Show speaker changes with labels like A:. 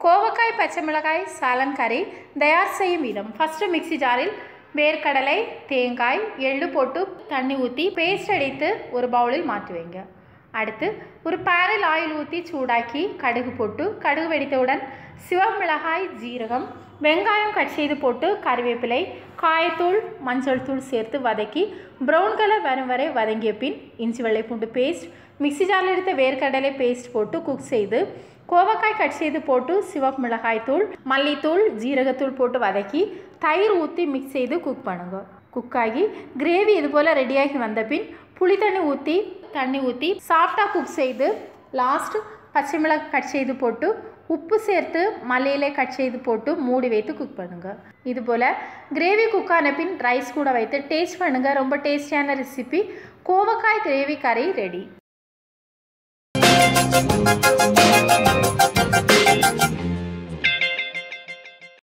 A: கோவக்காய் பச்சை மிளகாய் சாலன் கறி தயார் செய்யும் விதம் ஃபஸ்ட்டு மிக்ஸி ஜாரில் வேர்க்கடலை தேங்காய் எள்ளு போட்டு தண்ணி ஊற்றி பேஸ்ட் அடித்து ஒரு பவுலில் மாற்றி வைங்க அடுத்து ஒரு பேனில் ஆயில் ஊற்றி சூடாக்கி கடுகு போட்டு கடுகு வெடித்தவுடன் சிவப்பு மிளகாய் ஜீரகம் வெங்காயம் கட் செய்து போட்டு கறிவேப்பிலை காயத்தூள் மஞ்சள் தூள் சேர்த்து வதக்கி ப்ரௌன் கலர் வரும் வரை வதங்கிய பின் இஞ்சி வெள்ளை பூண்டு பேஸ்ட் மிக்ஸி ஜாரில் எடுத்த வேர்க்கடலை பேஸ்ட் போட்டு குக் செய்து கோவக்காய் கட் செய்து போட்டு சிவப்பு மிளகாய் தூள் மல்லித்தூள் ஜீரகத்தூள் போட்டு வதக்கி தயிர் ஊற்றி மிக்ஸ் செய்து குக் பண்ணுங்க குக் ஆகி கிரேவி இது போல் ரெடியாகி வந்த பின் புளி தண்ணி ஊற்றி தண்ணி ஊற்றி சாஃப்டாக குக் செய்து லாஸ்ட் பச்சை மிளகாய் கட் செய்து போட்டு உப்பு சேர்த்து மல்லியிலே கட் செய்து போட்டு மூடி வைத்து குக் பண்ணுங்கள் இது போல் கிரேவி குக் ஆன பின் ரைஸ் கூட வைத்து டேஸ்ட் பண்ணுங்கள் ரொம்ப டேஸ்டியான ரெசிபி கோவக்காய் கிரேவி கறி ரெடி